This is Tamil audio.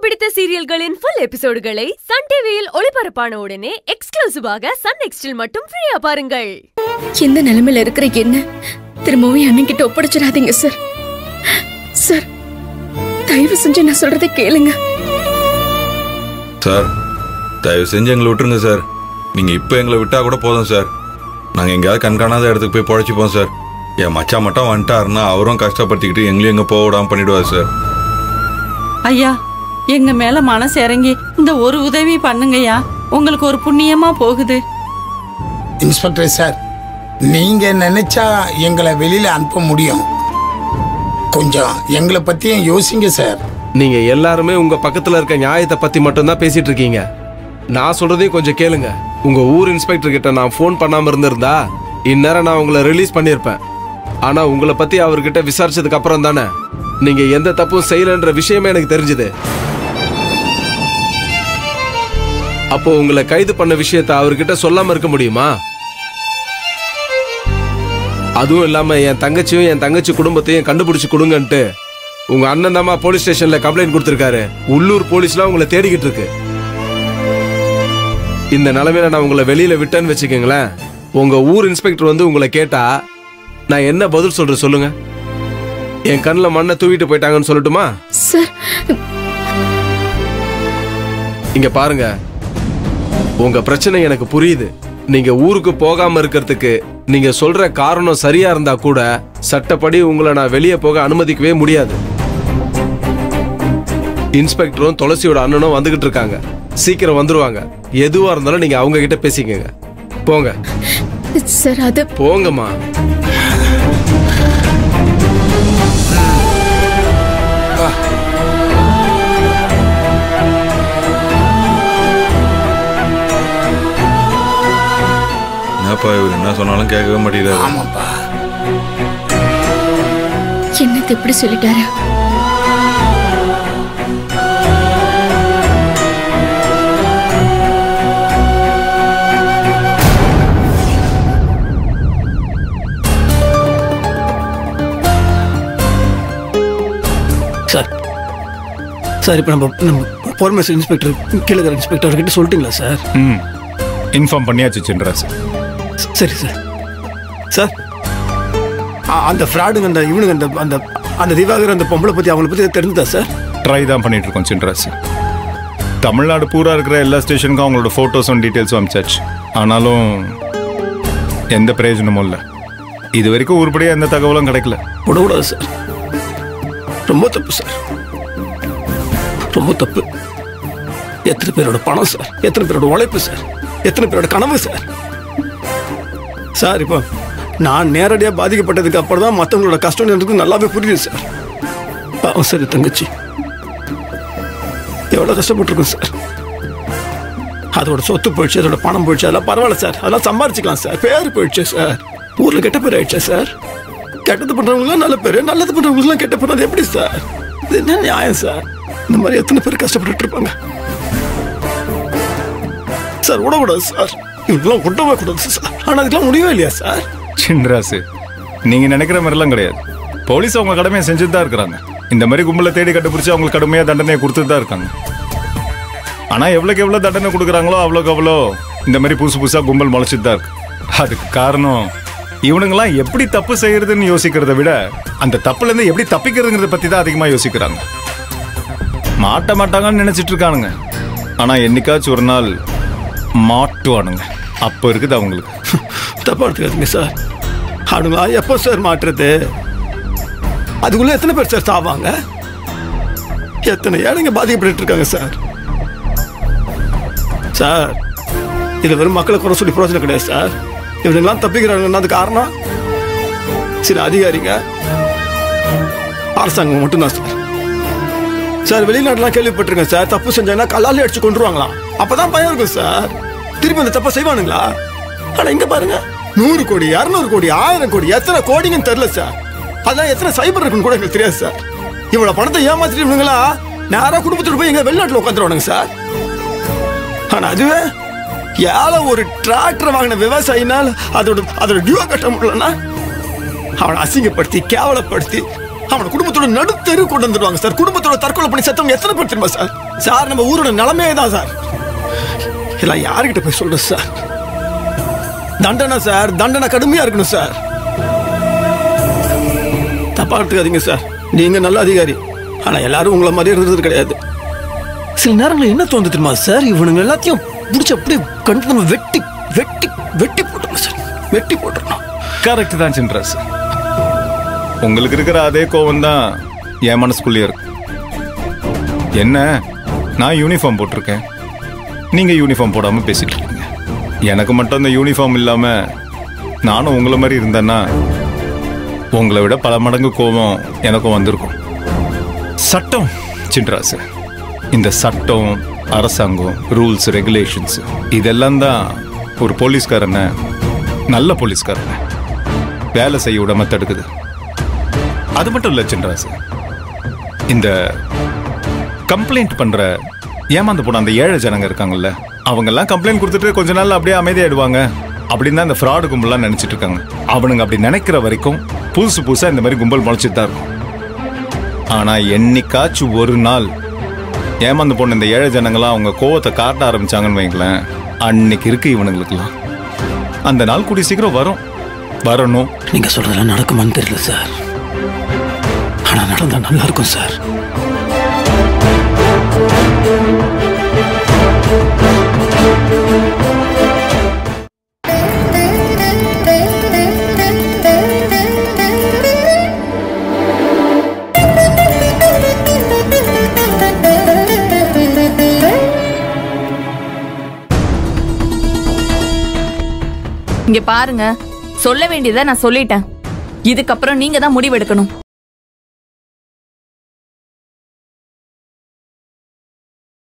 பிடித்த சீரியல்களின் ஃபுல் எபிசோடுகளை சன் டிவியில் ஒளிபரப்பான உடனே எக்ஸ்க்ளூசிவாக சன் நெக்ஸ்டில் மட்டும் ஃப்ரீயா பாருங்கள் எந்த நிலைமையில இருக்கிற என்ன திரும்பவும் அண்ணன் கிட்ட ஒப்படைச்சிடாதீங்க சார் சார் தயவு செஞ்சு நான் சொல்றதை கேளுங்க சார் தயவு செஞ்சு எங்களை விட்டுருங்க சார் நீங்கள் இப்போ எங்களை விட்டா கூட போதும் சார் நாங்கள் எங்கேயாவது கண்காணாத இடத்துக்கு போய் பொழைச்சிப்போம் சார் என் மச்சான் மட்டும் வந்துட்டாருன்னா அவரும் கஷ்டப்படுத்திக்கிட்டு எங்களையும் எங்கே போக விடாம பண்ணிடுவார் சார் ஐயா எங்க மேல மனசு இறங்கி இந்த ஒரு உதவி பண்ணுங்கய்யா உங்களுக்கு ஒரு புண்ணியமா போகுது இன்ஸ்பெக்டர் சார் நீங்க நினைச்சா எங்களை வெளியில அனுப்ப முடியும் கொஞ்சம் எங்களை பத்தியும் யோசிங்க சார் நீங்க எல்லாருமே உங்க பக்கத்துல இருக்க நியாயத்தை பத்தி மட்டும்தான் பேசிட்டு இருக்கீங்க நான் சொல்றதையும் கொஞ்சம் கேளுங்க உங்க ஊர் இன்ஸ்பெக்டர் கிட்ட நான் ஃபோன் பண்ணாம இருந்திருந்தா இந்நேரம் நான் உங்களை ரிலீஸ் பண்ணியிருப்பேன் ஆனா உங்களை பத்தி அவர்கிட்ட விசாரிச்சதுக்கு அப்புறம் தானே நீங்க எந்த தப்பும் செய்யலன்ற விஷயமே எனக்கு தெரிஞ்சது அப்போ உங்களை கைது பண்ண விஷயத்த அவர்கிட்ட சொல்லாம இருக்க முடியுமா அதுவும் இல்லாம என் தங்கச்சியும் என் தங்கச்சி குடும்பத்தையும் கண்டுபிடிச்சு கொடுங்கன்ட்டு உங்க அண்ணன் தாமா போலீஸ் ஸ்டேஷன்ல கம்ப்ளைண்ட் கொடுத்திருக்காரு உள்ளூர் போலீஸ்லாம் உங்களை தேடிக்கிட்டு இருக்கு இந்த நிலைமையில நான் உங்களை வெளியில விட்டேன்னு வச்சுக்கோங்களேன் உங்க ஊர் இன்ஸ்பெக்டர் வந்து உங்களை கேட்டா நான் என்ன பதில் சொல்றேன் சொல்லுங்க என் கண்ணில் மண்ணை தூவிட்டு போயிட்டாங்கன்னு சொல்லட்டுமா சார் இங்க பாருங்க உங்க பிரச்சனை எனக்கு புரியுது நீங்க ஊருக்கு போகாம இருக்கிறதுக்கு நீங்க சொல்ற காரணம் சரியா இருந்தா கூட சட்டப்படி உங்களை நான் வெளியே போக அனுமதிக்கவே முடியாது இன்ஸ்பெக்டரும் துளசியோட அண்ணனும் வந்துகிட்டு இருக்காங்க சீக்கிரம் வந்துருவாங்க எதுவா இருந்தாலும் நீங்க அவங்க கிட்ட பேசிக்கங்க போங்க சார் அது போங்கம்மா என்னப்பா இவர் என்ன சொன்னாலும் கேட்கவே மாட்டேங்கிறாரு ஆமாப்பா என்னத்தை எப்படி சொல்லிட்டாரு சார் சார் இப்போ நம்ம நம்ம ஃபார்மஸ் இன்ஸ்பெக்டர் கீழே இருக்கிற இன்ஸ்பெக்டர் அவர்கிட்ட சொல்லிட்டீங்களா சார் ம் இன்ஃபார்ம் பண்ணியாச்சு சின்ராஸ் ச- சரி சார் சார் அ- அந்த ஃப்ராடுங்க அந்த இவனுங்க அந்த அந்த அந்த திவாகர் அந்த பொம்பளை பற்றி அவங்கள பற்றி தெரிஞ்சுதா சார் ட்ரை தான் பண்ணிட்டு இருக்கோம் சின்ராஸ் தமிழ்நாடு பூரா இருக்கிற எல்லா ஸ்டேஷனுக்கும் அவங்களோட ஃபோட்டோஸும் டீட்டெயில்ஸும் அனுப்பிச்சாச்சு ஆனாலும் எந்த பிரயோஜனமும் இல்லை இது வரைக்கும் உருப்படியாக எந்த தகவலும் கிடைக்கல விடக்கூடாது சார் ரொம்ப தப்பு சார் ரொம்ப தப்பு எத்தனை பேரோட பணம் சார் எத்தனை பேரோட உழைப்பு சார் எத்தனை பேரோட கனவு சார் சார் இப்போ நான் நேரடியாக பாதிக்கப்பட்டதுக்கு அப்புறம் தான் மற்றவங்களோட கஷ்டம் எனக்கு நல்லாவே புரியுது சார் பாவம் சார் என் தங்கச்சி எவ்வளோ கஷ்டப்பட்டிருக்கும் சார் அதோட சொத்து போயிடுச்சு அதோட பணம் போயிடுச்சு அதெல்லாம் பரவாயில்ல சார் அதெல்லாம் சம்பாரிச்சுக்கலாம் சார் பேர் போயிடுச்சு சார் ஊரில் கெட்ட பேர் ஆயிடுச்சா சார் கெட்டது பண்றவங்களாம் நல்ல பேர் நல்லது பண்றவங்களாம் கெட்ட பேர் அது எப்படி சார் இது என்ன நியாயம் சார் இந்த மாதிரி எத்தனை பேர் கஷ்டப்பட்டுட்டு இருப்பாங்க சார் விடக்கூடாது சார் இவங்கெல்லாம் விடவே கூடாது சார் ஆனால் அதுக்கெல்லாம் முடியவே இல்லையா சார் சின்ராஸ் நீங்கள் நினைக்கிற மாதிரிலாம் கிடையாது போலீஸ் அவங்க கடமையை செஞ்சுட்டு தான் இருக்கிறாங்க இந்த மாதிரி கும்பலை தேடி கண்டுபிடிச்சி அவங்களுக்கு கடுமையாக தண்டனையை கொடுத்துட்டு தான் இருக்காங்க ஆனால் எவ்வளோக்கு எவ்வளோ தண்டனை கொடுக்குறாங்களோ அவ்வளோக்கு அவ்வளோ இந்த மாதிரி புதுசு புதுசாக கும்பல் முளைச்சிட்டு தான் இருக்கு அதுக்கு காரணம் இவனுங்களாம் எப்படி தப்பு செய்யறதுன்னு யோசிக்கிறத விட அந்த தப்புலேருந்து எப்படி தப்பிக்கிறதுங்கிறத பற்றி தான் அதிகமாக யோசிக்கிறாங்க மாட்ட மாட்டாங்கன்னு நினைச்சிட்டு இருக்கானுங்க ஆனா என்னைக்காச்சும் ஒரு நாள் மாட்டுவானுங்க அப்போ இருக்குது அவங்களுக்கு தப்பா எடுத்துக்காதீங்க சார் ஆடுங்களா எப்போ சார் மாற்றுறது அதுக்குள்ள எத்தனை பேர் சார் சாவாங்க எத்தனை ஏழைங்க பாதிக்கப்பட்டு இருக்காங்க சார் சார் இது வெறும் மக்களை குறை சொல்லி பிரயோஜனம் கிடையாது சார் இவனுங்கெல்லாம் தப்பிக்கிறாங்கன்னா அது காரணம் சில அதிகாரிங்க அரசாங்கம் மட்டும்தான் சார் சார் வெளிநாட்டுலாம் கேள்விப்பட்டிருக்கேன் சார் தப்பு செஞ்சாங்கன்னா கல்லாலே அடிச்சு கொண்டுருவாங்களாம் அப்பதான் பயம் இருக்கும் சார் திருப்பி அந்த தப்பை செய்வானுங்களா ஆனா இங்க பாருங்க நூறு கோடி இருநூறு கோடி ஆயிரம் கோடி எத்தனை கோடிங்கன்னு தெரியல சார் அதான் எத்தனை சைபர் இருக்குன்னு கூட எங்களுக்கு தெரியாது சார் இவ்வளவு பணத்தை ஏமாத்திட்டு இவனுங்களா நேரா குடும்பத்தோட போய் எங்க வெளிநாட்டுல உட்காந்துருவானுங்க சார் ஆனா அதுவே ஏழை ஒரு டிராக்டர் வாங்கின விவசாயினால் அதோட அதோட டியூ கட்ட முடியலன்னா அவனை அசிங்கப்படுத்தி கேவலப்படுத்தி அவனை குடும்பத்தோட நடுத்தெரு கொண்டு வந்துடுவாங்க சார் குடும்பத்தோட தற்கொலை பண்ணி செத்தவங்க எத்தனை பேர் தெரியுமா சார் சார் நம்ம ஊரோட நிலைமையே தான் சார் எல்லாம் யாருக்கிட்ட போய் சொல்றது சார் தண்டனை சார் தண்டனை கடுமையா இருக்கணும் சார் தப்பா எடுத்துக்காதீங்க சார் நீங்க நல்ல அதிகாரி ஆனா எல்லாரும் உங்களை மாதிரி இருந்தது கிடையாது சில நேரங்களில் என்ன தோணுது தெரியுமா சார் இவனுங்க எல்லாத்தையும் பிடிச்சி அப்படியே கண்டு நம்ம வெட்டி வெட்டி வெட்டி போட்டுருணும் சார் வெட்டி போட்டுருணும் கரெக்ட் தான் சின்ராஸ் உங்களுக்கு இருக்கிற அதே கோவம் தான் என் மனசுக்குள்ளேயே இருக்கு என்ன நான் யூனிஃபார்ம் போட்டிருக்கேன் நீங்க யூனிஃபார்ம் போடாம பேசிட்டு இருக்கீங்க எனக்கு மட்டும் அந்த யூனிஃபார்ம் இல்லாம நானும் உங்களை மாதிரி இருந்தேன்னா உங்களை விட பல மடங்கு கோபம் எனக்கும் வந்திருக்கும் சட்டம் சின்ராஸ் இந்த சட்டம் அரசாங்கம் ரூல்ஸ் ரெகுலேஷன்ஸ் இதெல்லாம் தான் ஒரு போலீஸ்காரனை நல்ல போலீஸ்காரனை வேலை செய்ய விடாம தடுக்குது அது மட்டும் இல்ல சின்ராஸ் இந்த கம்ப்ளைண்ட் பண்ற ஏமாந்து போன அந்த ஏழை ஜனங்க இருக்காங்கல்ல அவங்க எல்லாம் கம்ப்ளைண்ட் கொடுத்துட்டு கொஞ்ச நாள் அப்படியே அமைதியாயிடுவாங்க அப்படின்னு தான் இந்த ஃப்ராடு கும்பல்லாம் நினைச்சிட்டு இருக்காங்க அவனுங்க அப்படி நினைக்கிற வரைக்கும் புதுசு புதுசா இந்த மாதிரி கும்பல் முளைச்சிட்டு தான் இருக்கும் ஆனா என்னைக்காச்சும் ஒரு நாள் ஏமாந்து போன இந்த ஏழை ஜனங்களாம் அவங்க கோவத்தை காட்ட ஆரம்பிச்சாங்கன்னு வைங்களேன் அன்னைக்கு இருக்கு இவனுங்களுக்குலாம் அந்த நாள் கூடிய சீக்கிரம் வரும் வரணும் நீங்க சொல்றதெல்லாம் நடக்குமான்னு தெரியல சார் ஆனா நடந்தா நல்லா இருக்கும் சார் இங்க பாருங்க சொல்ல வேண்டியதை நான் சொல்லிட்டேன் இதுக்கப்புறம் நீங்க தான் முடிவெடுக்கணும்